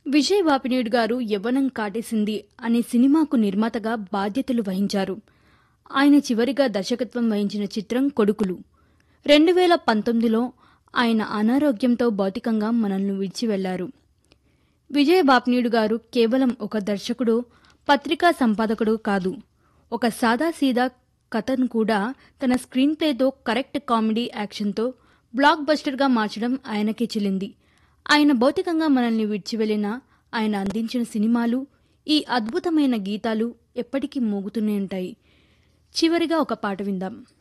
విజయ్ వాపినేడు గారు యవ్వనం కాటేసింది అనే సినిమాకు నిర్మాతగా బాధ్యతలు వహించారు ఆయన చివరిగా దర్శకత్వం వహించిన చిత్రం కొడుకులు రెండు వేల పంతొమ్మిదిలో ఆయన అనారోగ్యంతో భౌతికంగా మనల్ని విడిచి వెళ్లారు విజయ్ బాప్నీడు గారు కేవలం ఒక దర్శకుడు పత్రికా సంపాదకుడు కాదు ఒక సాదాసీదా కథను కూడా తన స్క్రీన్ ప్లేతో కరెక్ట్ కామెడీ యాక్షన్తో బ్లాక్ బస్టర్గా మార్చడం ఆయనకే చెల్లింది ఆయన భౌతికంగా మనల్ని విడిచి వెళ్ళిన ఆయన అందించిన సినిమాలు ఈ అద్భుతమైన గీతాలు ఎప్పటికీ మోగుతూనే ఉంటాయి చివరిగా ఒక పాట విందాం